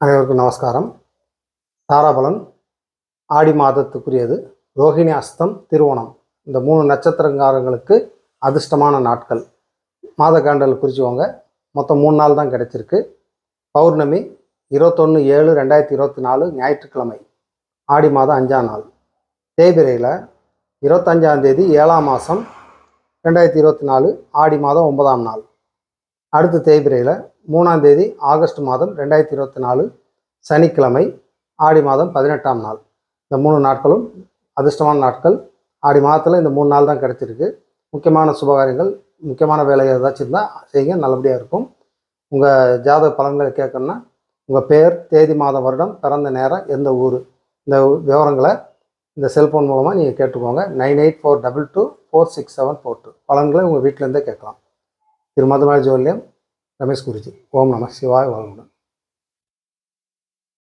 அனைவருக்கும் நமஸ்காரம் தாராபலன் ஆடி மாதத்துக்குரியது ரோஹிணி அஸ்தம் திருவோணம் இந்த மூணு நட்சத்திரங்காரங்களுக்கு அதிர்ஷ்டமான நாட்கள் மாத காண்டல் குறிச்சுக்கோங்க மொத்தம் மூணு நாள் தான் கிடைச்சிருக்கு பௌர்ணமி இருபத்தொன்று ஏழு ரெண்டாயிரத்தி இருபத்தி நாலு ஞாயிற்றுக்கிழமை ஆடி மாதம் அஞ்சாம் நாள் தேய்பிரையில் இருபத்தஞ்சாம் தேதி ஏழாம் மாதம் ரெண்டாயிரத்தி இருபத்தி நாலு ஆடி மாதம் ஒன்பதாம் நாள் அடுத்த தேய்பிரையில் மூணாம் தேதி ஆகஸ்ட் மாதம் ரெண்டாயிரத்தி இருபத்தி நாலு சனிக்கிழமை ஆடி மாதம் பதினெட்டாம் நாள் இந்த மூணு நாட்களும் அதிர்ஷ்டமான நாட்கள் ஆடி மாதத்தில் இந்த மூணு நாள் தான் கிடச்சிருக்கு முக்கியமான சுபகாரியங்கள் முக்கியமான வேலை ஏதாச்சும் இருந்தால் செய்யுங்க நல்லபடியாக இருக்கும் உங்கள் ஜாதக பலன்களை கேட்கணுன்னா உங்கள் பேர் தேதி மாதம் வருடம் பிறந்த நேரம் எந்த ஊர் இந்த விவரங்களை இந்த செல்ஃபோன் மூலமாக நீங்கள் கேட்டுக்கோங்க nine eight four double two four six seven four two பலன்களை உங்கள் வீட்டிலேருந்தே கேட்கலாம் திரு மதுமலை ஜோல்யம் ரமேஷ் குருஜி ஓம் நம சிவாய் வாழ்முடன்